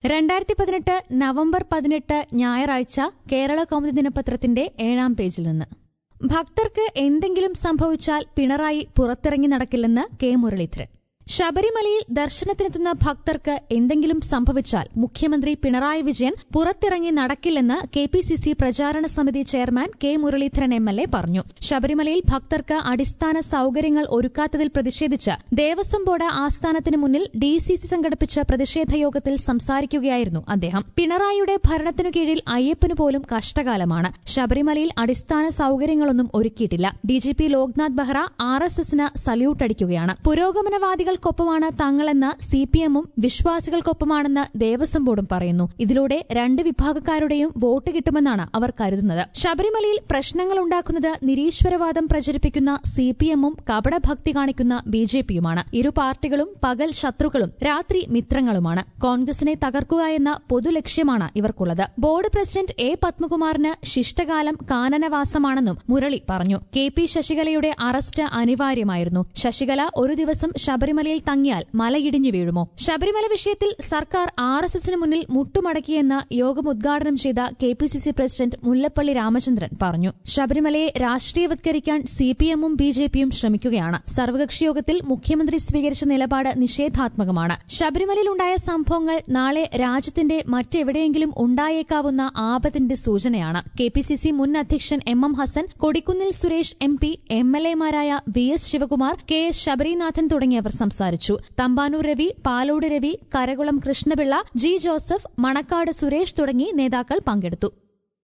രണ്ടായിരത്തി പതിനെട്ട് നവംബർ പതിനെട്ട് ഞായറാഴ്ച കേരള കൗമുദി ദിനപത്രത്തിന്റെ ഏഴാം പേജിൽ നിന്ന് ഭക്തർക്ക് എന്തെങ്കിലും സംഭവിച്ചാൽ പിണറായി പുറത്തിറങ്ങി നടക്കില്ലെന്ന് കെ മുരളീധരൻ ശബരിമലയിൽ ദർശനത്തിനെത്തുന്ന ഭക്തർക്ക് എന്തെങ്കിലും സംഭവിച്ചാൽ മുഖ്യമന്ത്രി പിണറായി വിജയൻ പുറത്തിറങ്ങി നടക്കില്ലെന്ന് കെ പി സി സി പ്രചാരണ സമിതി chairman K Muraleedharan M L A പറഞ്ഞു ശബരിമലയിൽ ഭക്തർക്ക് അടിസ്ഥാന സൌകര്യങ്ങൾ ഒരുക്കാത്തതിൽ പ്രതിഷേധിച്ച് ദേവസ്വം ബോർഡ് ആസ്ഥാനത്തിന് മുന്നിൽ ഡി സി സി സംഘടിപ്പിച്ച പ്രതിഷേധ യോഗത്തിൽ സംസാരിക്കുകയായിരുന്നു അദ്ദേഹം പിണറായിയുടെ ഭരണത്തിനു കീഴിൽ അയ്യപ്പന് പോലും കഷ്ടകാലമാണ് ശബരിമലയിൽ അടിസ്ഥാന സൌകര്യങ്ങളൊന്നും ഒരുക്കിയിട്ടില്ല DGP Loknath Behera R S എസിന് സല്യൂട്ട് അടിക്കുകയാണ് പുരോഗമനവാദികൾക്കൊപ്പമാണ് തങ്ങളെന്ന് സി പി എമ്മും വിശ്വാസികൾക്കൊപ്പമാണെന്ന് ദേവസ്വം ബോർഡും പറയുന്നു ഇതിലൂടെ രണ്ട് വിഭാഗക്കാരുടെയും വോട്ട് കിട്ടുമെന്നാണ് അവർ കരുതുന്നത് ശബരിമലയിൽ പ്രശ്നങ്ങൾ ഉണ്ടാക്കുന്നത് നിരീശ്വരവാദം പ്രചരിപ്പിക്കുന്ന സി പി എമ്മും കപടഭക്തി കാണിക്കുന്ന ബി ജെ പിയുമാണ് ഇരു പാർട്ടികളും പകൽ ശത്രുക്കളും രാത്രി മിത്രങ്ങളുമാണ് കോൺഗ്രസിനെ തകർക്കുക എന്ന പൊതുലക്ഷ്യമാണ് ഇവർക്കുള്ളത് ബോർഡ് പ്രസിഡന്റ് എ പത്മകുമാറിന് ശിഷ്ടകാലം കാനനവാസമാണെന്നും മുരളി പറഞ്ഞു കെ പി ശശികലയുടെ അറസ്റ്റ് അനിവാര്യമായിരുന്നു ശശികല ഒരു ദിവസം ശബരിമലയിൽ തങ്ങിയാൽ മലയിടിഞ്ഞു വീഴുമോ ശബരിമല വിഷയത്തിൽ സർക്കാർ ആർ എസ് എസിന് മുന്നിൽ മുട്ടുമടക്കിയെന്ന് യോഗം ഉദ്ഘാടനം ചെയ്ത K P C C president Mullappally Ramachandran പറഞ്ഞു ശബരിമലയെ രാഷ്ട്രീയവത്കരിക്കാൻ സി പി എമ്മും ബി ജെ പിയും ശ്രമിക്കുകയാണ് സർവകക്ഷി യോഗത്തിൽ മുഖ്യമന്ത്രി സ്വീകരിച്ച നിലപാട് നിഷേധാത്മകമാണ് ശബരിമലയിലുണ്ടായ സംഭവങ്ങൾ നാളെ രാജ്യത്തിന്റെ മറ്റെവിടെയെങ്കിലും ഉണ്ടായേക്കാവുന്ന ആപത്തിന്റെ സൂചനയാണ് കെ പി സി സി മുൻ അധ്യക്ഷൻ M M Hassan Kodikunnil Suresh M P M L എമാരായ V S Sivakumar K S Sabarinathan തുടങ്ങിയവർ സംസാരിച്ചു തമ്പാനൂർ രവി പാലോട് രവി കരകുളം കൃഷ്ണപിള്ള ജി ജോസഫ് മണക്കാട് സുരേഷ് തുടങ്ങി നേതാക്കൾ പങ്കെടുത്തു